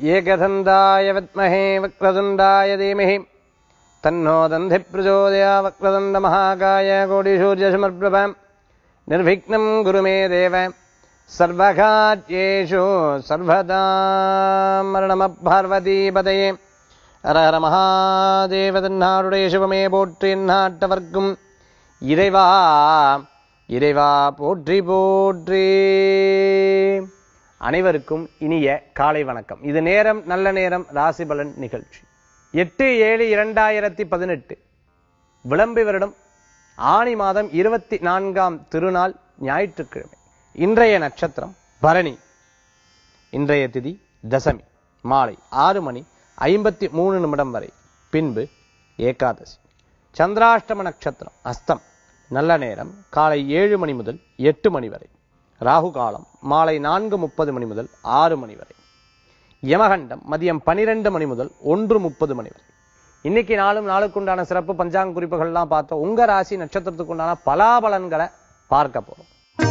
ஏகதந்தாய வித்மஹே வக்ரதுண்டாய தீமஹி தன்னோ தந்தி பிரச்சோதயா வக்ரதுண்ட மகாகாய கோடிசூரியசமர்பிரபம் நிர்விக்னம் குரு மே தேவ சர்வகாத்யேஷு சர்வதா மரணமப்பார்வதீபதையே ஹர ஹர மகாதேவ தன்னாருடைய சிவமே போற்றி எந்நாட்டவர்க்கும் இறைவா இறைவா போற்றி போற்றி அனைவருக்கும் இனிய காலை வணக்கம் இது நேரம் நல்ல நேரம் ராசிபலன் நிகழ்ச்சி எட்டு ஏழு இரண்டாயிரத்தி பதினெட்டு விளம்பி வருடம் ஆணி மாதம் இருபத்தி நான்காம் திருநாள் ஞாயிற்றுக்கிழமை இன்றைய நட்சத்திரம் பரணி இன்றைய திதி தசமி மாலை ஆறு மணி ஐம்பத்தி மூணு நிமிடம் வரை பின்பு ஏகாதசி சந்திராஷ்டம நட்சத்திரம் அஸ்தம் நல்ல நேரம் காலை ஏழு மணி முதல் எட்டு மணி வரை ராகு காலம் மாலை நான்கு முப்பது மணி முதல் ஆறு மணி வரை யமகண்டம் மதியம் பனிரெண்டு மணி முதல் ஒன்று முப்பது மணி வரை இன்னைக்கு நாளும் நாளுக்குண்டான சிறப்பு பஞ்சாங்க குறிப்புகள்லாம் பார்த்தோம் உங்க ராசி நட்சத்திரத்துக்கு உண்டான பலாபலன்களை பார்க்க போறோம்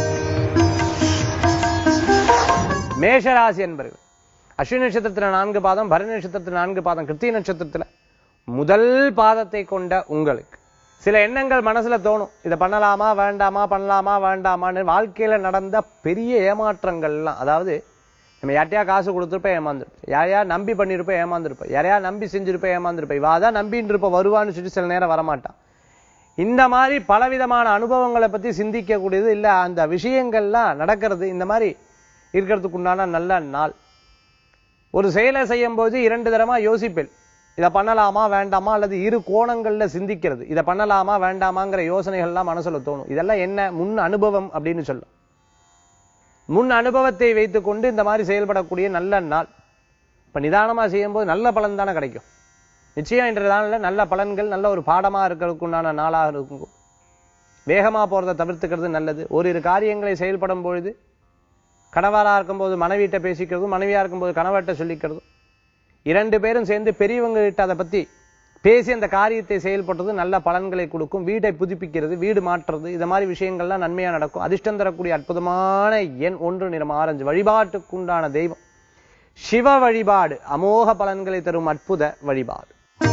மேஷராசி என்பர்கள் அஸ்வினி நட்சத்திரத்துல நான்கு பாதம் பரணி நட்சத்திரத்துல நான்கு பாதம் கிருத்திய நட்சத்திரத்துல முதல் பாதத்தை கொண்ட உங்களுக்கு சில எண்ணங்கள் மனசுல தோணும் இதை பண்ணலாமா வேண்டாமா பண்ணலாமா வேண்டாமான்னு வாழ்க்கையில நடந்த பெரிய ஏமாற்றங்கள்லாம் அதாவது நம்ம யார்ட்டையா காசு கொடுத்துருப்ப ஏமாந்துருப்போம் யாரையா நம்பி பண்ணிருப்போம் ஏமாந்துருப்போம் யாரையா நம்பி செஞ்சிருப்ப ஏமாந்துருப்போம் இவா தான் நம்பின்னு இருப்ப வருவான்னு சொல்லி சில நேரம் வரமாட்டான் இந்த மாதிரி பலவிதமான அனுபவங்களை பத்தி சிந்திக்க கூடியது இல்ல அந்த விஷயங்கள்லாம் நடக்கிறது இந்த மாதிரி இருக்கிறதுக்கு உண்டான நல்ல நாள் ஒரு செயலை செய்யும் போது இரண்டு தரமா யோசிப்பேன் இதை பண்ணலாமா வேண்டாமா அல்லது இரு கோணங்கள்ல சிந்திக்கிறது இதை பண்ணலாமா வேண்டாமாங்கிற யோசனைகள்லாம் மனசுல தோணும் இதெல்லாம் என்ன முன் அனுபவம் அப்படின்னு சொல்லும் முன் அனுபவத்தை வைத்துக்கொண்டு இந்த மாதிரி செயல்படக்கூடிய நல்ல நாள் இப்ப நிதானமா செய்யும்போது நல்ல பலன் தானே கிடைக்கும் நிச்சயம் இன்றைய நாளில் நல்ல பலன்கள் நல்ல ஒரு பாடமா இருக்கிறதுக்கு உண்டான நாளாக இருக்கும் வேகமா போறதை தவிர்த்துக்கிறது நல்லது ஓரிரு காரியங்களை செயல்படும் பொழுது கணவரா இருக்கும்போது மனைவிட்ட பேசிக்கிறதும் மனைவியா இருக்கும்போது கணவர்கிட்ட சொல்லிக்கிறதும் இரண்டு பேரும் சேர்ந்து பெரியவங்க கிட்ட அதை பத்தி பேசி அந்த காரியத்தை செயல்படுறது நல்ல பலன்களை கொடுக்கும் வீட்டை புதுப்பிக்கிறது வீடு மாற்றுறது இந்த மாதிரி விஷயங்கள்லாம் நன்மையா நடக்கும் அதிர்ஷ்டம் தரக்கூடிய அற்புதமான எண் ஒன்று நிறம் ஆரஞ்சு வழிபாட்டுக்குண்டான தெய்வம் சிவ வழிபாடு அமோக பலன்களை தரும் அற்புத வழிபாடு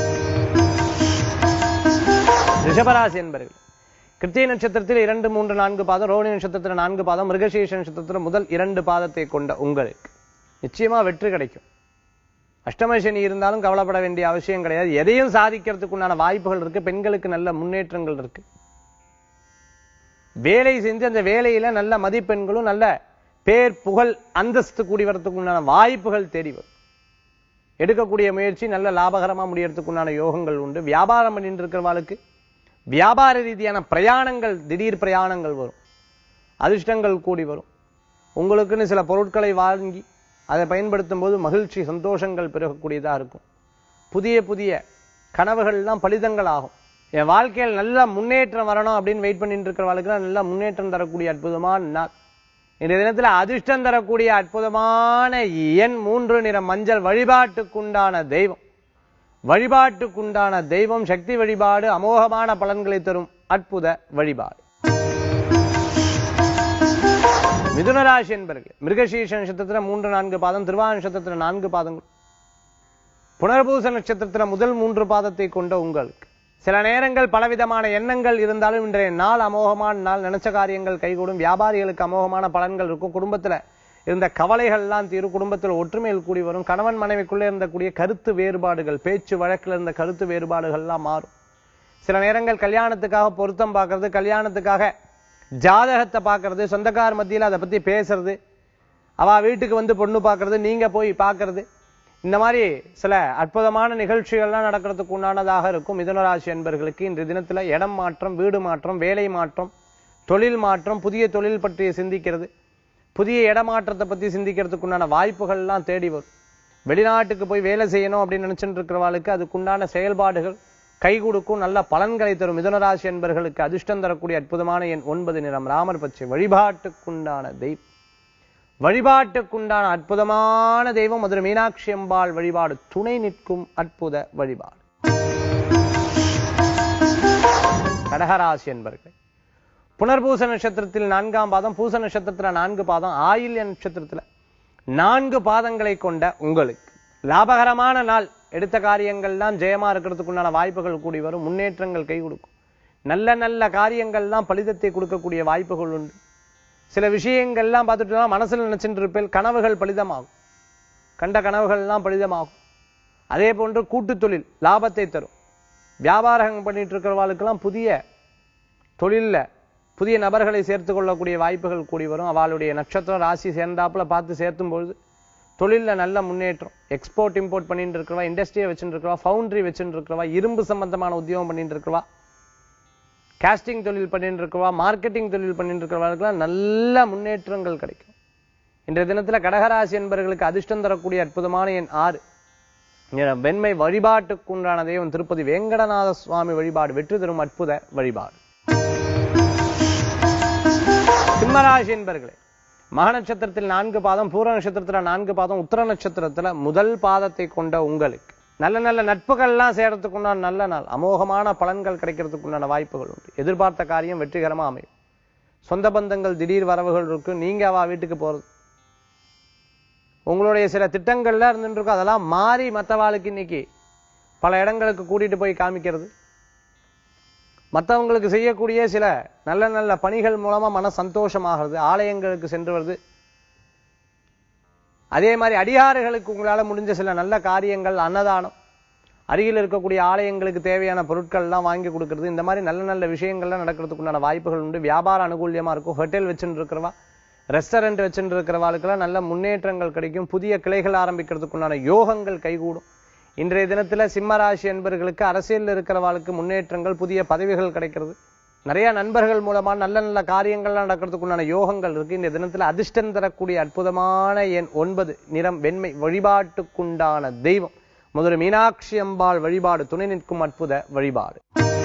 ரிஷபராசி என்பர்கள் கிருத்திய நட்சத்திரத்தில் இரண்டு மூன்று நான்கு பாதம் ரோஹிணி நட்சத்திரத்தில் நான்கு பாதம் மிருகசீஷ நட்சத்திரத்தில் முதல் இரண்டு பாதத்தை கொண்ட உங்களுக்கு நிச்சயமா வெற்றி கிடைக்கும் அஷ்டம சனி இருந்தாலும் கவலைப்பட வேண்டிய அவசியம் கிடையாது எதையும் சாதிக்கிறதுக்கு உண்டான வாய்ப்புகள் இருக்கு பெண்களுக்கு நல்ல முன்னேற்றங்கள் இருக்கு வேலை செஞ்சு அந்த வேலையில நல்ல மதிப்பெண்களும் நல்ல பேர் புகழ் அந்தஸ்து கூடி வரதுக்கு உண்டான வாய்ப்புகள் தேடி வரும் எடுக்கக்கூடிய முயற்சி நல்ல லாபகரமா முடியறதுக்கு உண்டான யோகங்கள் உண்டு வியாபாரம் பண்ணிட்டு இருக்கிறவாளுக்கு வியாபார ரீதியான பிரயாணங்கள் திடீர் பிரயாணங்கள் வரும் அதிர்ஷ்டங்கள் கூடி வரும் உங்களுக்குன்னு சில பொருட்களை வாங்கி அதை பயன்படுத்தும் போது மகிழ்ச்சி சந்தோஷங்கள் பெருகக்கூடியதா இருக்கும் புதிய புதிய கனவுகள்லாம் பலிதங்கள் ஆகும் என் வாழ்க்கையில் நல்ல முன்னேற்றம் வரணும் அப்படின்னு வெயிட் பண்ணிட்டு இருக்கிறவர்களுக்கு நல்ல முன்னேற்றம் தரக்கூடிய அற்புதமான நாள் இந்த தினத்துல அதிர்ஷ்டம் தரக்கூடிய அற்புதமான எண் மூன்று நிற மஞ்சள் வழிபாட்டுக்குண்டான தெய்வம் வழிபாட்டுக்குண்டான தெய்வம் சக்தி வழிபாடு அமோகமான பலன்களை தரும் அற்புத வழிபாடு மிதுனராசி என்பர்கள் மிருகசீஷ நட்சத்திரத்துல மூன்று நான்கு பாதம் திருவான நட்சத்திரத்துல நான்கு பாதங்கள் புனர்பூச நட்சத்திரத்துல முதல் மூன்று பாதத்தை கொண்ட உங்களுக்கு சில நேரங்கள் பலவிதமான எண்ணங்கள் இருந்தாலும் இன்றைய நாள் அமோகமான நாள் நினைச்ச காரியங்கள் கைகூடும் வியாபாரிகளுக்கு அமோகமான பலன்கள் இருக்கும் குடும்பத்துல இருந்த கவலைகள்லாம் தீரும் குடும்பத்தில் ஒற்றுமையில் கூடி வரும் கணவன் மனைவிக்குள்ளே இருந்தக்கூடிய கருத்து வேறுபாடுகள் பேச்சு வழக்கில் இருந்த கருத்து வேறுபாடுகள்லாம் மாறும் சில நேரங்கள் கல்யாணத்துக்காக பொருத்தம் பார்க்கறது கல்யாணத்துக்காக ஜாதகத்தை பார்க்கறது சொந்தக்கார் மத்தியில் அதை பத்தி பேசுறது அவ வீட்டுக்கு வந்து பொண்ணு பார்க்கறது நீங்க போய் பார்க்கறது இந்த மாதிரி சில அற்புதமான நிகழ்ச்சிகள்லாம் நடக்கிறதுக்கு உண்டானதாக இருக்கும் மிதுனராசி என்பர்களுக்கு இன்றைய தினத்துல இடம் மாற்றம் வீடு மாற்றம் வேலை மாற்றம் தொழில் மாற்றம் புதிய தொழில் பற்றி சிந்திக்கிறது புதிய இடமாற்றத்தை பத்தி சிந்திக்கிறதுக்கு உண்டான வாய்ப்புகள்லாம் தேடி வரும் வெளிநாட்டுக்கு போய் வேலை செய்யணும் அப்படின்னு நினைச்சுட்டு இருக்கிறவாளுக்கு அதுக்குண்டான செயல்பாடுகள் கை கொடுக்கும் நல்ல பலன்களை தரும் மிதுனராசி என்பர்களுக்கு அதிர்ஷ்டம் தரக்கூடிய அற்புதமான எண் ஒன்பது நிறம் ராமர் பச்சை வழிபாட்டுக்குண்டான தெய்வம் வழிபாட்டுக்குண்டான அற்புதமான தெய்வம் மதுரை மீனாட்சி அம்பாள் வழிபாடு துணை நிற்கும் அற்புத வழிபாடு கடகராசி என்பர்கள் புனர்பூச நட்சத்திரத்தில் நான்காம் பாதம் பூச நட்சத்திரத்துல நான்கு பாதம் ஆயில்ய நட்சத்திரத்துல நான்கு பாதங்களை கொண்ட உங்களுக்கு லாபகரமான நாள் எடுத்த காரியங்கள்லாம் ஜெயமா இருக்கிறதுக்குண்டான வாய்ப்புகள் கூடி வரும் முன்னேற்றங்கள் கை கொடுக்கும் நல்ல நல்ல காரியங்கள்லாம் பலிதத்தை கொடுக்கக்கூடிய வாய்ப்புகள் உண்டு சில விஷயங்கள்லாம் பார்த்துட்டோம்னா மனசுல நினைச்சிட்டு இருப்பேன் கனவுகள் பலிதமாகும் கண்ட கனவுகள்லாம் பலிதமாகும் அதே போன்று கூட்டு தொழில் லாபத்தை தரும் வியாபாரம் பண்ணிட்டு இருக்கிறவாளுக்கெல்லாம் புதிய தொழில்ல புதிய நபர்களை சேர்த்து கொள்ளக்கூடிய வாய்ப்புகள் கூடி வரும் அவளுடைய நட்சத்திரம் ராசி சேர்ந்தாப்புல பார்த்து சேர்த்தும் பொழுது தொழில்ல நல்ல முன்னேற்றம் எக்ஸ்போர்ட் இம்போர்ட் பண்ணிட்டு இருக்கிறவா இண்டஸ்ட்ரியை வச்சுட்டு இருக்கிறவா ஃபவுண்டரி வச்சுட்டு இருக்கிறவா இரும்பு சம்பந்தமான உத்தியோகம் பண்ணிட்டு இருக்கிறவா காஸ்டிங் தொழில் பண்ணிட்டு இருக்கிறவா மார்க்கெட்டிங் தொழில் பண்ணிட்டு இருக்கிறவர்களுக்கெல்லாம் நல்ல முன்னேற்றங்கள் கிடைக்கும் இன்றைய தினத்துல கடகராசி என்பவர்களுக்கு அதிர்ஷ்டம் தரக்கூடிய அற்புதமான எண் ஆறு நிறம் வெண்மை வழிபாட்டுக்கு உண்டான தெய்வம் திருப்பதி வேங்கடநாத சுவாமி வழிபாடு வெற்றி தரும் அற்புத வழிபாடு சிம்மராசி என்பர்களே மக நட்சத்திரத்தில் நான்கு பாதம் பூர நட்சத்திரத்துல நான்கு பாதம் உத்தர நட்சத்திரத்துல முதல் பாதத்தை கொண்ட உங்களுக்கு நல்ல நல்ல நட்புகள்லாம் சேரத்துக்கு உண்டான நல்ல நாள் அமோகமான பலன்கள் கிடைக்கிறதுக்கு உண்டான வாய்ப்புகள் உண்டு எதிர்பார்த்த காரியம் வெற்றிகரமா அமையும் சொந்த பந்தங்கள் திடீர் வரவுகள் இருக்கு நீங்க அவ வீட்டுக்கு போறது உங்களுடைய சில திட்டங்கள்ல இருந்துட்டு இருக்கும் அதெல்லாம் மாறி மற்றவாளுக்கு இன்னைக்கு பல இடங்களுக்கு கூட்டிட்டு போய் காமிக்கிறது மற்றவங்களுக்கு செய்யக்கூடிய சில நல்ல நல்ல பணிகள் மூலமா மன சந்தோஷமாகிறது ஆலயங்களுக்கு சென்று வருது அதே மாதிரி அடியாறுகளுக்கு உங்களால முடிஞ்ச சில நல்ல காரியங்கள் அன்னதானம் அருகில் இருக்கக்கூடிய ஆலயங்களுக்கு தேவையான பொருட்கள் எல்லாம் வாங்கி கொடுக்கறது இந்த மாதிரி நல்ல நல்ல விஷயங்கள்லாம் நடக்கிறதுக்கு உண்டான வாய்ப்புகள் உண்டு வியாபார அனுகூலியமா இருக்கும் ஹோட்டல் வச்சுட்டு இருக்கிறவா ரெஸ்டாரண்ட் வச்சுட்டு இருக்கிறவாளுக்கெல்லாம் நல்ல முன்னேற்றங்கள் கிடைக்கும் புதிய கிளைகள் ஆரம்பிக்கிறதுக்கு உண்டான யோகங்கள் கைகூடும் இன்றைய தினத்துல சிம்மராசி என்பர்களுக்கு அரசியலில் இருக்கிறவாளுக்கு முன்னேற்றங்கள் புதிய பதவிகள் கிடைக்கிறது நிறைய நண்பர்கள் மூலமா நல்ல நல்ல காரியங்கள்லாம் நடக்கிறதுக்கு உண்டான யோகங்கள் இருக்கு இந்த தினத்துல அதிர்ஷ்டம் தரக்கூடிய அற்புதமான எண் ஒன்பது நிறம் வெண்மை வழிபாட்டுக்குண்டான தெய்வம் முதல் மீனாட்சி அம்பாள் வழிபாடு துணை நிற்கும் அற்புத வழிபாடு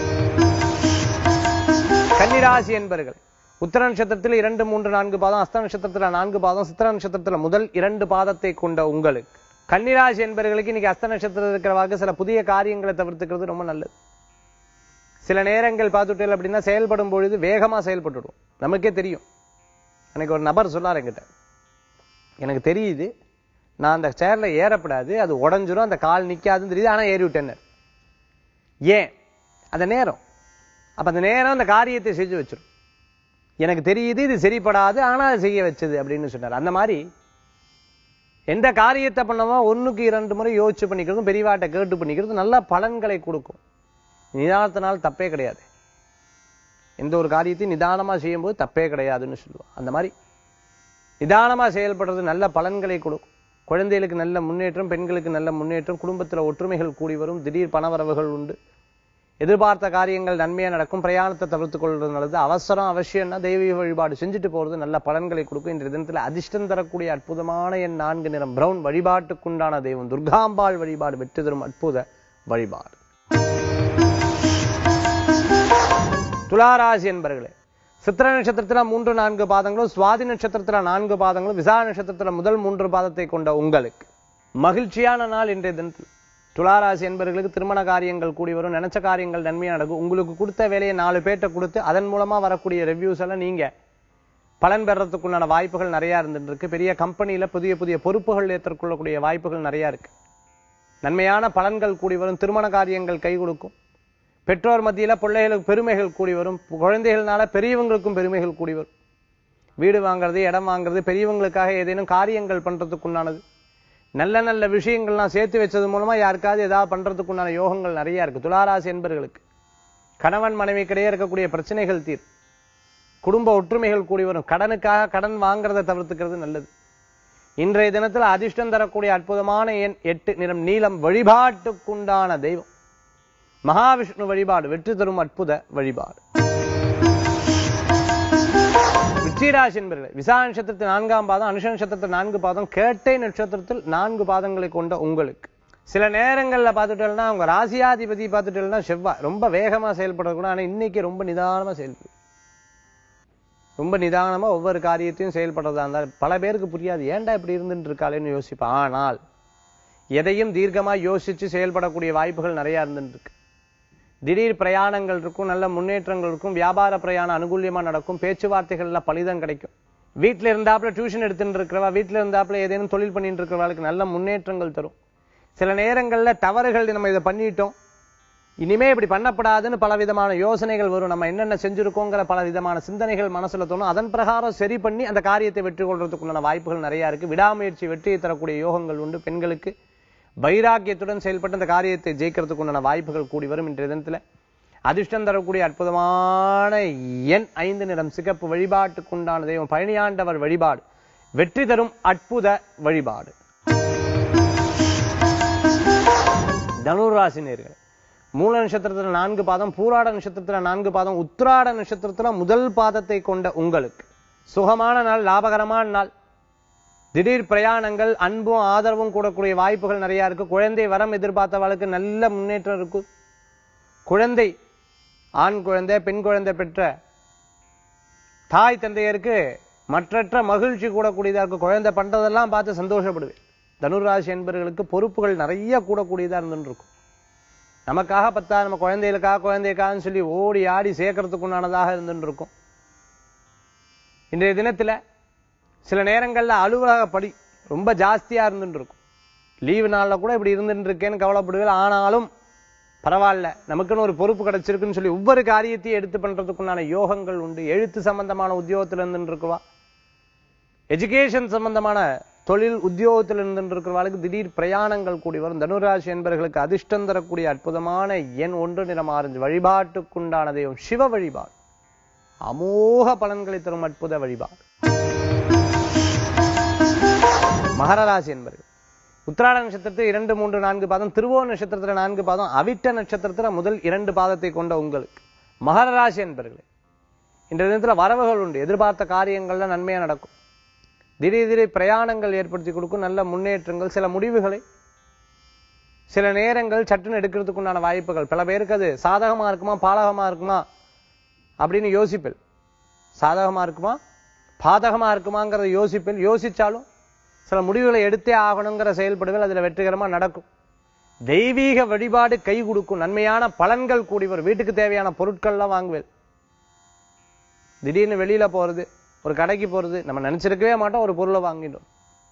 கன்னிராசி என்பர்கள் உத்தர நட்சத்திரத்தில் இரண்டு மூன்று நான்கு பாதம் அஸ்த நட்சத்திரத்துல நான்கு பாதம் சித்திர நட்சத்திரத்துல முதல் இரண்டு பாதத்தை கொண்ட உங்களுக்கு கன்னிராசி என்பவர்களுக்கு இன்னைக்கு அஸ்த நட்சத்திரம் இருக்கிறவாக்கு சில புதிய காரியங்களை தவிர்த்துக்கிறது ரொம்ப நல்லது சில நேரங்கள் பார்த்துட்டேன் அப்படின்னா செயல்படும் பொழுது வேகமா செயல்பட்டுடும் நமக்கே தெரியும் எனக்கு ஒரு நபர் சொன்னார் என்கிட்ட எனக்கு தெரியுது நான் அந்த சேர்ல ஏறப்படாது அது உடஞ்சிரும் அந்த கால் நிக்காதுன்னு தெரியுது ஆனா ஏறி விட்டேன்னு ஏன் அந்த நேரம் அப்ப அந்த நேரம் அந்த காரியத்தை செஞ்சு வச்சிரும் எனக்கு தெரியுது இது சரிப்படாது ஆனா அது செய்ய வச்சது அப்படின்னு சொன்னார் அந்த மாதிரி எந்த காரியத்தை பண்ணமோ ஒண்ணுக்கு இரண்டு முறை யோசிச்சு பண்ணிக்கிறதும் பெரியவாட்ட கேட்டு பண்ணிக்கிறதும் நல்ல பலன்களை கொடுக்கும் நிதானத்தினால் தப்பே கிடையாது எந்த ஒரு காரியத்தையும் நிதானமா செய்யும்போது தப்பே கிடையாதுன்னு சொல்லுவோம் அந்த மாதிரி நிதானமா செயல்படுறது நல்ல பலன்களை கொடுக்கும் குழந்தைகளுக்கு நல்ல முன்னேற்றம் பெண்களுக்கு நல்ல முன்னேற்றம் குடும்பத்துல ஒற்றுமைகள் கூடி வரும் திடீர் பணவரவுகள் உண்டு எதிர்பார்த்த காரியங்கள் நன்மையா நடக்கும் பிரயாணத்தை தவிர்த்துக் கொள்வது நல்லது அவசரம் அவசியம்னா தெய்வீக வழிபாடு செஞ்சுட்டு போறது நல்ல பலன்களை கொடுக்கும் இன்றைய தினத்துல அதிர்ஷ்டம் தரக்கூடிய அற்புதமான என் நான்கு நிறம் பிரவுன் வழிபாட்டுக்குண்டான தெய்வம் துர்காம்பாள் வழிபாடு வெற்றி தரும் அற்புத வழிபாடு துளாராசி என்பர்களே சித்திர நட்சத்திரத்துல மூன்று நான்கு பாதங்களும் சுவாதி நட்சத்திரத்துல நான்கு பாதங்களும் விசா நட்சத்திரத்துல முதல் மூன்று பாதத்தை கொண்ட உங்களுக்கு மகிழ்ச்சியான நாள் இன்றைய தினத்தில் துளாராசி என்பவர்களுக்கு திருமண காரியங்கள் கூடி வரும் நினைச்ச காரியங்கள் நன்மையா நடக்கும் உங்களுக்கு கொடுத்த வேலையை நாலு பேர்ட்ட கொடுத்து அதன் மூலமா வரக்கூடிய ரிவ்யூஸ் எல்லாம் நீங்க பலன் பெறறதுக்குண்டான வாய்ப்புகள் நிறைய இருந்துட்டு இருக்கு பெரிய கம்பெனியில புதிய புதிய பொறுப்புகள் ஏற்றுக்கொள்ளக்கூடிய வாய்ப்புகள் நிறைய இருக்கு நன்மையான பலன்கள் கூடி வரும் திருமண காரியங்கள் கை கொடுக்கும் பெற்றோர் மத்தியில பிள்ளைகளுக்கு பெருமைகள் கூடி வரும் குழந்தைகள்னால பெரியவங்களுக்கும் பெருமைகள் கூடி வரும் வீடு வாங்குறது இடம் வாங்குறது பெரியவங்களுக்காக ஏதேனும் காரியங்கள் பண்றதுக்குண்டானது நல்ல நல்ல விஷயங்கள்லாம் சேர்த்து வச்சது மூலமா யாருக்காவது ஏதாவது பண்றதுக்குண்டான யோகங்கள் நிறைய இருக்கு துளாராசி என்பர்களுக்கு கணவன் மனைவிக்கிடையே இருக்கக்கூடிய பிரச்சனைகள் தீர் குடும்ப ஒற்றுமைகள் கூடி வரும் கடனுக்காக கடன் வாங்குறதை தவிர்த்துக்கிறது நல்லது இன்றைய தினத்துல அதிர்ஷ்டம் தரக்கூடிய அற்புதமான எண் எட்டு நிறம் நீலம் வழிபாட்டுக்குண்டான தெய்வம் மகாவிஷ்ணு வழிபாடு வெற்றி தரும் அற்புத வழிபாடு விச்சிராசி என்பர்களே விசா நட்சத்திரத்தில் நான்காம் பாதம் அனுஷ நட்சத்திரத்தில் நான்கு பாதம் கேட்டை நட்சத்திரத்தில் நான்கு பாதங்களை கொண்ட உங்களுக்கு சில நேரங்கள்ல பார்த்துட்டோம்னா உங்க ராசியாதிபதி பார்த்துட்டோம்னா செவ்வாய் ரொம்ப வேகமா செயல்படக்கூடாது ஆனா இன்னைக்கு ரொம்ப நிதானமா செயல்படும் ரொம்ப நிதானமா ஒவ்வொரு காரியத்தையும் செயல்படுறதா இருந்தால் பல பேருக்கு புரியாது ஏன்டா இப்படி இருந்துட்டு இருக்காளேன்னு யோசிப்பேன் ஆனால் எதையும் தீர்க்கமா யோசிச்சு செயல்படக்கூடிய வாய்ப்புகள் நிறைய இருந்துட்டு இருக்கு திடீர் பிரயாணங்கள் இருக்கும் நல்ல முன்னேற்றங்கள் இருக்கும் வியாபார பிரயாணம் அனுகூலியமா நடக்கும் பேச்சுவார்த்தைகள்ல பலிதம் கிடைக்கும் வீட்டுல இருந்தாப்புல டியூஷன் எடுத்துட்டு இருக்கிறவா வீட்டுல இருந்தாப்புல ஏதேனும் தொழில் பண்ணிட்டு இருக்கிறவளுக்கு நல்ல முன்னேற்றங்கள் தரும் சில நேரங்கள்ல தவறுகள் நம்ம இதை பண்ணிட்டோம் இனிமே இப்படி பண்ணப்படாதுன்னு பல விதமான யோசனைகள் வரும் நம்ம என்னென்ன செஞ்சிருக்கோங்கிற பல விதமான சிந்தனைகள் மனசுல தோணும் அதன் பிரகாரம் சரி பண்ணி அந்த காரியத்தை வெற்றி கொள்றதுக்குண்டான வாய்ப்புகள் நிறைய இருக்கு விடாமுயற்சி வெற்றியை தரக்கூடிய யோகங்கள் உண்டு பெண்களுக்கு வைராக்கியத்துடன் செயல்பட்டு அந்த காரியத்தை ஜெயிக்கிறதுக்கு உண்டான வாய்ப்புகள் கூடி வரும் இன்றைய தினத்துல அதிர்ஷ்டம் தரக்கூடிய அற்புதமான எண் ஐந்து நிறம் சிகப்பு வழிபாட்டுக்கு உண்டான தெய்வம் பழனியாண்டவர் வழிபாடு வெற்றி தரும் அற்புத வழிபாடு தனுராசி நேர்கள் மூல நட்சத்திரத்துல நான்கு பாதம் பூராட நட்சத்திரத்துல நான்கு பாதம் உத்திராட நட்சத்திரத்துல முதல் பாதத்தை கொண்ட உங்களுக்கு சுகமான நாள் லாபகரமான நாள் திடீர் பிரயாணங்கள் அன்பும் ஆதரவும் கூடக்கூடிய வாய்ப்புகள் நிறைய இருக்கு குழந்தை வரம் எதிர்பார்த்தவளுக்கு நல்ல முன்னேற்றம் இருக்கும் குழந்தை ஆண் குழந்தை பெண் குழந்தை பெற்ற தாய் தந்தையருக்கு மற்றற்ற மகிழ்ச்சி கூடக்கூடியதா இருக்கு குழந்தை பண்றதெல்லாம் பார்த்து சந்தோஷப்படுவேன் தனுராசி என்பவர்களுக்கு பொறுப்புகள் நிறைய கூடக்கூடியதா இருந்துட்டு இருக்கும் நமக்காக பத்தா நம்ம குழந்தைகளுக்காக குழந்தைக்காகன்னு சொல்லி ஓடி ஆடி சேர்க்கறதுக்கு உண்டானதாக இருந்துட்டு இருக்கும் இன்றைய தினத்துல சில நேரங்கள்ல அலுவலக படி ரொம்ப ஜாஸ்தியா இருந்துட்டு இருக்கும் லீவு நாள்ல கூட இப்படி இருந்துட்டு இருக்கேன்னு கவலைப்படுவேன் ஆனாலும் பரவாயில்ல நமக்குன்னு ஒரு பொறுப்பு கிடைச்சிருக்குன்னு சொல்லி ஒவ்வொரு காரியத்தையும் எடுத்து பண்றதுக்குண்டான யோகங்கள் உண்டு எழுத்து சம்பந்தமான உத்தியோகத்துல இருந்துட்டு இருக்குவா எஜுகேஷன் சம்பந்தமான தொழில் உத்தியோகத்தில் இருந்துட்டு இருக்கிறவர்களுக்கு திடீர் பிரயாணங்கள் கூடி வரும் தனுராசி என்பவர்களுக்கு அதிர்ஷ்டம் தரக்கூடிய அற்புதமான எண் ஒன்று நிறம் ஆரஞ்சு வழிபாட்டுக்குண்டான தெய்வம் சிவ வழிபாடு அமோக பலன்களை தரும் அற்புத வழிபாடு மகர ராசி என்பர்கள் உத்திராட நட்சத்திரத்தில் இரண்டு மூன்று நான்கு பாதம் திருவோண நட்சத்திரத்துல நான்கு பாதம் அவிட்ட நட்சத்திரத்துல முதல் இரண்டு பாதத்தை கொண்ட உங்களுக்கு மகர ராசி என்பர்களே இன்றைய தினத்துல வரவுகள் உண்டு எதிர்பார்த்த காரியங்கள்ல நன்மையா நடக்கும் திடீர் திடீர் பிரயாணங்கள் ஏற்படுத்தி கொடுக்கும் நல்ல முன்னேற்றங்கள் சில முடிவுகளை சில நேரங்கள் சட்டுன்னு எடுக்கிறதுக்கு உண்டான வாய்ப்புகள் பல பேருக்கு அது சாதகமா இருக்குமா பாதகமா இருக்குமா அப்படின்னு யோசிப்பில் சாதகமா இருக்குமா பாதகமா இருக்குமாங்கிறத யோசிப்பில் யோசிச்சாலும் சில முடிவுகளை எடுத்தே ஆகணுங்கிற செயல்படுதல் அதுல வெற்றிகரமா நடக்கும் தெய்வீக வழிபாடு கை கொடுக்கும் நன்மையான பலன்கள் கூடி வரும் வீட்டுக்கு தேவையான பொருட்கள்லாம் வாங்குவேன் திடீர்னு வெளியில போறது ஒரு கடைக்கு போறது நம்ம நினைச்சிருக்கவே மாட்டோம் ஒரு பொருளை வாங்கிட்டோம்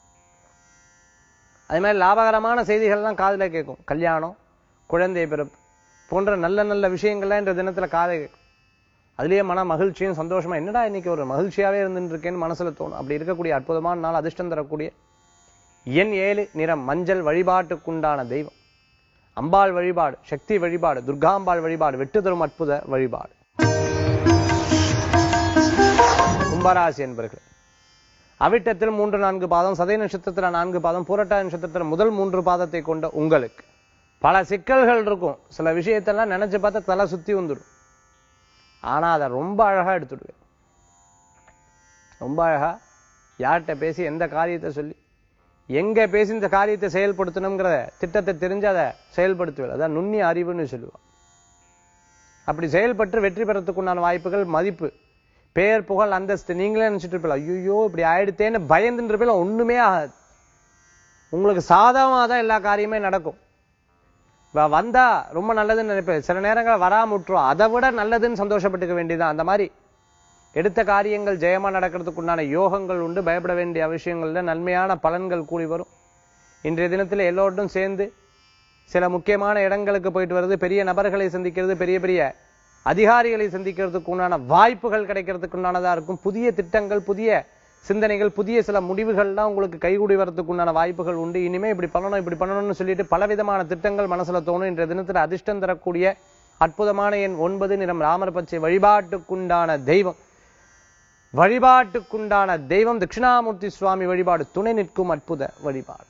அதே மாதிரி லாபகரமான செய்திகள்லாம் காதுல கேட்கும் கல்யாணம் குழந்தை பிறப்பு போன்ற நல்ல நல்ல விஷயங்கள்லாம் இந்த தினத்துல காதை கேட்கும் அதுலயே மன மகிழ்ச்சியும் சந்தோஷமா என்னடா இன்னைக்கு ஒரு மகிழ்ச்சியாவே இருந்துட்டு இருக்கேன்னு மனசுல தோணும் அப்படி இருக்கக்கூடிய அற்புதமான நாள் அதிர்ஷ்டம் தரக்கூடிய எண் ஏழு நிறம் மஞ்சள் வழிபாட்டுக்குண்டான தெய்வம் அம்பாள் வழிபாடு சக்தி வழிபாடு துர்காம்பாள் வழிபாடு வெட்டு தரும் அற்புத வழிபாடு கும்பராசி என்பர்கள் அவிட்டத்தில் மூன்று நான்கு பாதம் சதய நட்சத்திரத்துல நான்கு பாதம் பூரட்டா நட்சத்திரத்துல முதல் மூன்று பாதத்தை கொண்ட உங்களுக்கு பல சிக்கல்கள் இருக்கும் சில விஷயத்தெல்லாம் நினைச்சு பார்த்தா தலை சுத்தி வந்துடும் ஆனா அதை ரொம்ப அழகா எடுத்துடுவேன் ரொம்ப அழகா யார்கிட்ட பேசி எந்த காரியத்தை சொல்லி எங்க பேசி இந்த காரியத்தை செயல்படுத்தணுங்கிற திட்டத்தை தெரிஞ்சு அதை செயல்படுத்துவேன் அதான் நுண்ணிய அறிவுன்னு சொல்லுவான் அப்படி செயல்பட்டு வெற்றி பெறத்துக்குண்டான வாய்ப்புகள் மதிப்பு பேர் புகழ் அந்தஸ்து நீங்களே நினைச்சிட்டு இருப்பீங்க ஐயோ இப்படி ஆயிடுத்தேன்னு பயந்துட்டு இருப்பீங்க ஒண்ணுமே ஆகாது உங்களுக்கு சாதகமா தான் எல்லா காரியமே நடக்கும் வ- வந்தா ரொம்ப நல்லதுன்னு நினைப்பேன் சில நேரங்கள் வராம விட்டுரும் அதை விட நல்லதுன்னு சந்தோஷப்பட்டுக்க வேண்டியதுதான் அந்த மாதிரி எடுத்த காரியங்கள் ஜெயமா நடக்கிறதுக்கு உண்டான யோகங்கள் உண்டு பயப்பட வேண்டிய அவசியங்கள்ல நன்மையான பலன்கள் கூடி வரும் இன்றைய தினத்துல எல்லோருடன் சேர்ந்து சில முக்கியமான இடங்களுக்கு போயிட்டு வர்றது பெரிய நபர்களை சந்திக்கிறது பெரிய பெரிய அதிகாரிகளை சந்திக்கிறதுக்கு உண்டான வாய்ப்புகள் கிடைக்கிறதுக்கு உண்டானதா இருக்கும் புதிய திட்டங்கள் புதிய சிந்தனைகள் புதிய சில முடிவுகள்லாம் உங்களுக்கு கைகூடி வரதுக்கு உண்டான வாய்ப்புகள் உண்டு இனிமே இப்படி பண்ணணும் இப்படி பண்ணணும்னு சொல்லிட்டு பலவிதமான திட்டங்கள் மனசுல தோணும் இன்றைய தினத்துல அதிர்ஷ்டம் தரக்கூடிய அற்புதமான எண் ஒன்பது நிறம் ராமர் பச்சை வழிபாட்டுக்குண்டான தெய்வம் வழிபாட்டுக்குண்டான தெய்வம் தட்சிணாமூர்த்தி சுவாமி வழிபாடு துணை நிற்கும் அற்புத வழிபாடு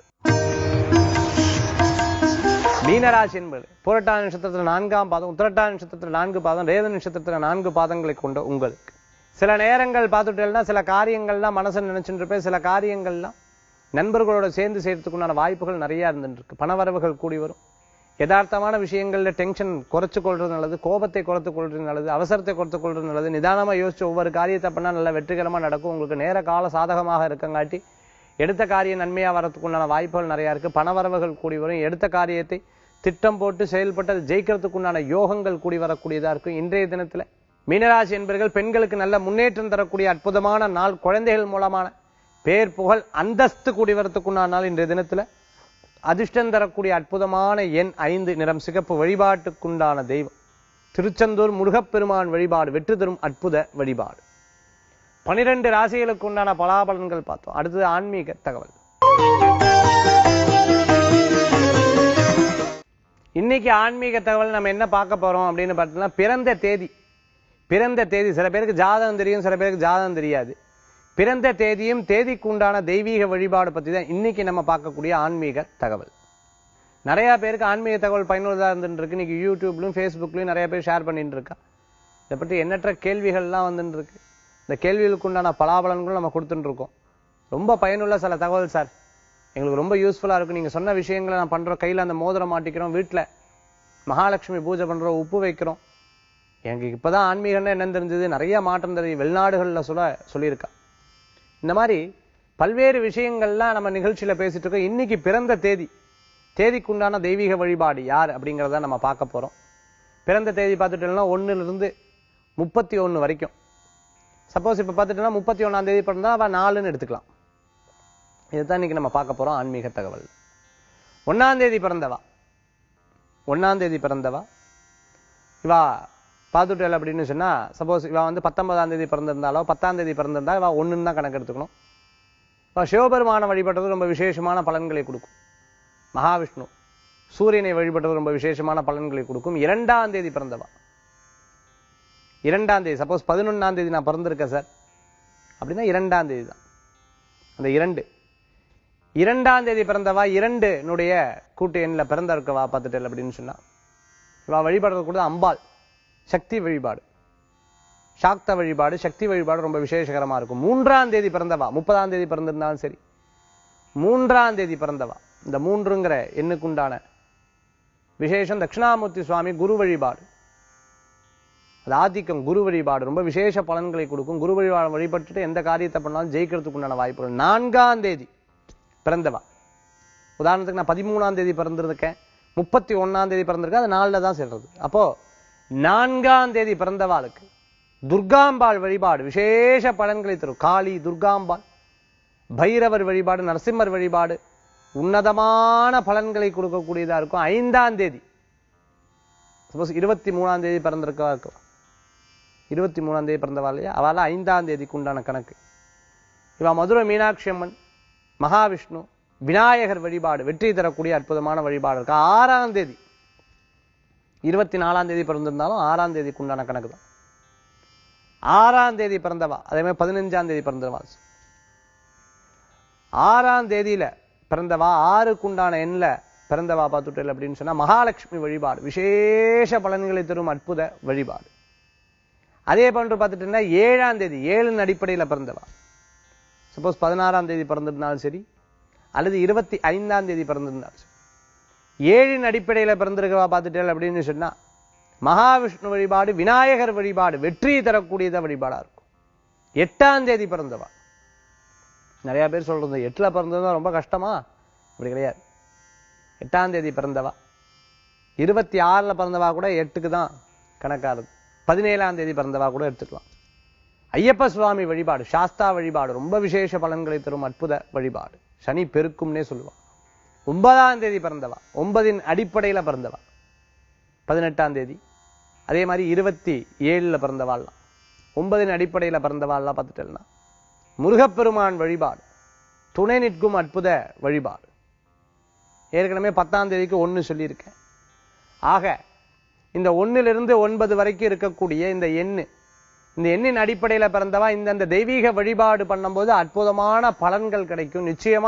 மீனராசி என்பது புரட்டா நட்சத்திரத்துல நான்காம் பாதம் உத்திரட்டா நட்சத்திரத்துல நான்கு பாதம் ரேத நட்சத்திரத்துல நான்கு பாதங்களை கொண்ட உங்களுக்கு சில நேரங்கள் பார்த்துட்டேன்னா சில காரியங்கள்லாம் மனசுல நினைச்சுட்டு இருப்பேன் சில காரியங்கள்லாம் நண்பர்களோட சேர்ந்து செய்யறதுக்குண்டான வாய்ப்புகள் நிறைய இருந்துட்டு இருக்கு பணவரவுகள் கூடி வரும் யதார்த்தமான விஷயங்கள்ல டென்ஷன் குறைச்சு கொள்றது நல்லது கோபத்தை குறைத்து கொள்றது நல்லது அவசரத்தை குறைத்து கொள்றது நல்லது நிதானமா யோசிச்சு ஒவ்வொரு காரியத்தை பண்ணா நல்ல வெற்றிகரமா நடக்கும் உங்களுக்கு நேர கால சாதகமாக இருக்கங்காட்டி எடுத்த காரியம் நன்மையா வரதுக்கு உண்டான வாய்ப்புகள் நிறைய இருக்கு பணவரவுகள் கூடி வரும் எடுத்த காரியத்தை திட்டம் போட்டு செயல்பட்டு அது ஜெயிக்கிறதுக்கு உண்டான யோகங்கள் கூடி வரக்கூடியதா இருக்கும் இன்றைய தினத்துல மீனராசி என்பர்கள் பெண்களுக்கு நல்ல முன்னேற்றம் தரக்கூடிய அற்புதமான நாள் குழந்தைகள் மூலமான பேர் புகழ் அந்தஸ்து கூடி வரத்துக்குண்டான நாள் இன்றைய தினத்துல அதிர்ஷ்டம் தரக்கூடிய அற்புதமான எண் ஐந்து நிறம் சிகப்பு வழிபாட்டுக்குண்டான தெய்வம் திருச்செந்தூர் முருகப்பெருமான் வழிபாடு வெற்றி தரும் அற்புத வழிபாடு பனிரெண்டு ராசிகளுக்கு உண்டான பலாபலன்கள் பார்த்தோம் அடுத்தது ஆன்மீக தகவல் இன்னைக்கு ஆன்மீக தகவல் நம்ம என்ன பார்க்க போறோம் அப்படின்னு பார்த்தீங்கன்னா பிறந்த தேதி பிறந்த தேதி சில பேருக்கு ஜாதகம் தெரியும் சில பேருக்கு ஜாதகம் தெரியாது பிறந்த தேதியும் தேதிக்கு உண்டான தெய்வீக வழிபாடு பத்தி தான் இன்னைக்கு நம்ம பார்க்கக்கூடிய ஆன்மீக தகவல் நிறைய பேருக்கு ஆன்மீக தகவல் பயனுள்ளதா இருந்துட்டு இருக்கு இன்னைக்கு யூடியூப்லயும் ஃபேஸ்புக்லயும் நிறைய பேர் ஷேர் பண்ணிட்டு இருக்கா இதை பற்றி எண்ணற்ற கேள்விகள்லாம் வந்துட்டு இருக்கு இந்த கேள்விகளுக்கு உண்டான பலாபலன்களும் நம்ம கொடுத்துட்டு இருக்கோம் ரொம்ப பயனுள்ள சில தகவல் சார் எங்களுக்கு ரொம்ப யூஸ்ஃபுல்லா இருக்கும் நீங்க சொன்ன விஷயங்களை நான் பண்றோம் கையில அந்த மோதிரம் மாட்டிக்கிறோம் வீட்டுல மகாலட்சுமி பூஜை பண்றோம் உப்பு வைக்கிறோம் எனக்கு இப்பதான் ஆன்மீகம்னா என்னன்னு தெரிஞ்சது நிறைய மாற்றம் தெரியும் வெளிநாடுகள்ல சொல்ல சொல்லியிருக்கா இந்த மாதிரி பல்வேறு விஷயங்கள்லாம் நம்ம நிகழ்ச்சியில பேசிட்டு இருக்கோம் இன்னைக்கு பிறந்த தேதி தேதிக்குண்டான தெய்வீக வழிபாடு யார் அப்படிங்கிறத நம்ம பார்க்க போறோம் பிறந்த தேதி பார்த்துட்டோம்னா ஒண்ணுல இருந்து முப்பத்தி ஒண்ணு வரைக்கும் சப்போஸ் இப்ப பார்த்துட்டோம்னா முப்பத்தி ஒண்ணாம் தேதி பிறந்தா அவ நாலுன்னு எடுத்துக்கலாம் இதுதான் இன்னைக்கு நம்ம பார்க்க போறோம் ஆன்மீக தகவல் ஒண்ணாம் தேதி பிறந்தவா ஒண்ணாம் தேதி பிறந்தவா இவா பார்த்துட்டல் அப்படின்னு சொன்னா சப்போஸ் இவா வந்து பத்தொன்பதாம் தேதி பிறந்திருந்தாலோ பத்தாம் தேதி பிறந்திருந்தா இவா ஒண்ணுன்னு தான் கணக்கு எடுத்துக்கணும் இவா சிவபெருமான வழிபட்டது ரொம்ப விசேஷமான பலன்களை கொடுக்கும் மகாவிஷ்ணு சூரியனை வழிபட்டது ரொம்ப விசேஷமான பலன்களை கொடுக்கும் இரண்டாம் தேதி பிறந்தவா இரண்டாம் தேதி சப்போஸ் பதினொன்னாம் தேதி நான் பிறந்திருக்கேன் சார் அப்படின்னா இரண்டாம் தேதி தான் அந்த இரண்டு இரண்டாம் தேதி பிறந்தவா இரண்டு என்னுடைய கூட்டு எண்ணில் பிறந்த இருக்கவா பார்த்துட்டல் அப்படின்னு சொன்னா இவா வழிபடுறது கூட அம்பாள் சக்தி வழிபாடு சாக்த வழிபாடு சக்தி வழிபாடு ரொம்ப விசேஷகரமா இருக்கும் மூன்றாம் தேதி பிறந்தவா முப்பதாம் தேதி பிறந்திருந்தாலும் சரி மூன்றாம் தேதி பிறந்தவா இந்த மூன்றுங்கிற எண்ணுக்குண்டான விசேஷம் தட்சிணாமூர்த்தி சுவாமி குரு வழிபாடு அது ஆதிக்கம் குரு வழிபாடு ரொம்ப விசேஷ பலன்களை கொடுக்கும் குரு வழிபாடு வழிபட்டுட்டு எந்த காரியத்தை பண்ணாலும் ஜெயிக்கிறதுக்கு உண்டான வாய்ப்புகள் நான்காம் தேதி பிறந்தவா உதாரணத்துக்கு நான் பதிமூணாம் தேதி பிறந்திருக்கேன் முப்பத்தி ஒண்ணாம் தேதி பிறந்திருக்கேன் அது நாளில் தான் சேர்றது அப்போ நான்காம் தேதி பிறந்தவாளுக்கு துர்காம்பாள் வழிபாடு விசேஷ பலன்களை தரும் காளி துர்காம்பாள் பைரவர் வழிபாடு நரசிம்மர் வழிபாடு உன்னதமான பலன்களை கொடுக்கக்கூடியதா இருக்கும் ஐந்தாம் தேதி சப்போஸ் இருபத்தி மூணாம் தேதி பிறந்திருக்கவா இருக்கும் இருபத்தி மூணாம் தேதி பிறந்தவா இல்லையா அவள ஐந்தாம் தேதிக்கு உண்டான கணக்கு இவ மதுரை மீனாட்சி அம்மன் மகாவிஷ்ணு விநாயகர் வழிபாடு வெற்றி தரக்கூடிய அற்புதமான வழிபாடு இருக்கு ஆறாம் தேதி இருபத்தி நாலாம் தேதி பிறந்திருந்தாலும் ஆறாம் தேதிக்கு உண்டான கணக்கு தான் ஆறாம் தேதி பிறந்தவா அதே மாதிரி பதினஞ்சாம் தேதி பிறந்தவா ஆறாம் தேதியில பிறந்தவா ஆறுக்குண்டான எண்ணில் பிறந்தவா பார்த்துட்டல் அப்படின்னு சொன்னா மகாலட்சுமி வழிபாடு விசேஷ பலன்களை தரும் அற்புத வழிபாடு அதே போன்று பார்த்துட்டீங்கன்னா ஏழாம் தேதி ஏழின் அடிப்படையில் பிறந்தவா சப்போஸ் பதினாறாம் தேதி பிறந்திருந்தாலும் சரி அல்லது இருபத்தி ஐந்தாம் தேதி பிறந்திருந்தாலும் சரி ஏழின் அடிப்படையில் பிறந்திருக்கவா பார்த்துட்டேன் அப்படின்னு சொன்னா மகாவிஷ்ணு வழிபாடு விநாயகர் வழிபாடு வெற்றி தரக்கூடியத வழிபாடா இருக்கும் எட்டாம் தேதி பிறந்தவா நிறைய பேர் சொல்றது எட்டுல பிறந்தது ரொம்ப கஷ்டமா அப்படி கிடையாது எட்டாம் தேதி பிறந்தவா இருபத்தி ஆறுல பிறந்தவா கூட எட்டுக்கு தான் கணக்காருது பதினேழாம் தேதி பிறந்தவா கூட எடுத்துக்கலாம் ஐயப்ப சுவாமி வழிபாடு சாஸ்தா வழிபாடு ரொம்ப விசேஷ பலன்களை தரும் அற்புத வழிபாடு சனி பெருக்கும்னே சொல்லுவா ஒன்பதாம் தேதி பிறந்தவா ஒன்பதின் அடிப்படையில பிறந்தவா பதினெட்டாம் தேதி அதே மாதிரி இருபத்தி ஏழுல பிறந்தவாள்லாம் ஒன்பதின் அடிப்படையில பிறந்தவாள்லாம் பார்த்துட்டேன்னா முருகப்பெருமான் வழிபாடு துணை நிற்கும் அற்புத வழிபாடு ஏற்கனவே பத்தாம் தேதிக்கு ஒண்ணு சொல்லியிருக்கேன் ஆக இந்த ஒண்ணிலிருந்து ஒன்பது வரைக்கும் இருக்கக்கூடிய இந்த எண்ணு இந்த எண்ணின் அடிப்படையில பிறந்தவா இந்த அந்த தெய்வீக வழிபாடு பண்ணும்போது அற்புதமான பலன்கள் கிடைக்கும் நிச்சயமா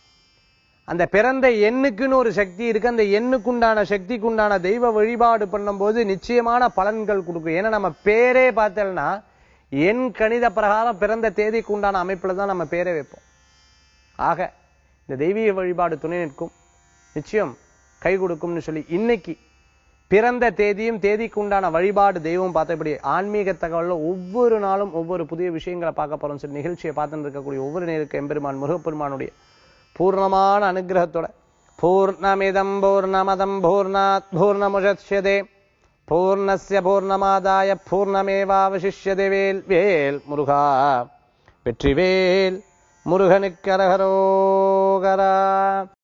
அந்த பிறந்த எண்ணுக்குன்னு ஒரு சக்தி இருக்கு அந்த எண்ணுக்குண்டான சக்திக்குண்டான தெய்வ வழிபாடு பண்ணும்போது நிச்சயமான பலன்கள் கொடுக்கும் ஏன்னா நம்ம பேரே பார்த்தோம்னா எண் கணித பிரகாரம் பிறந்த தேதிக்கு உண்டான அமைப்புல தான் நம்ம பேரே வைப்போம் ஆக இந்த தெய்வீக வழிபாடு துணை நிற்கும் நிச்சயம் கை கொடுக்கும்னு சொல்லி இன்னைக்கு பிறந்த தேதியும் தேதிக்கு உண்டான வழிபாடு தெய்வம் பார்த்தபடி ஆன்மீக தகவல்ல ஒவ்வொரு நாளும் ஒவ்வொரு புதிய விஷயங்களை பார்க்க போறோம் சொல்லி நிகழ்ச்சியை பார்த்துட்டு இருக்கக்கூடிய ஒவ்வொரு நேருக்கு எம்பெருமான் முருகப்பெருமானுடைய பூர்ணமான அனுகிரகத்தோட பூர்ணமிதம் பூர்ணமதம் பூர்ணாத் பூர்ணமுஷத்யதே பூர்ணஸ்ய பூர்ணமாதாய பூர்ணமேவாவசிஷ்யதே வேல் வேல் முருகா வெற்றிவேல் முருகனுக்கரகரோகரா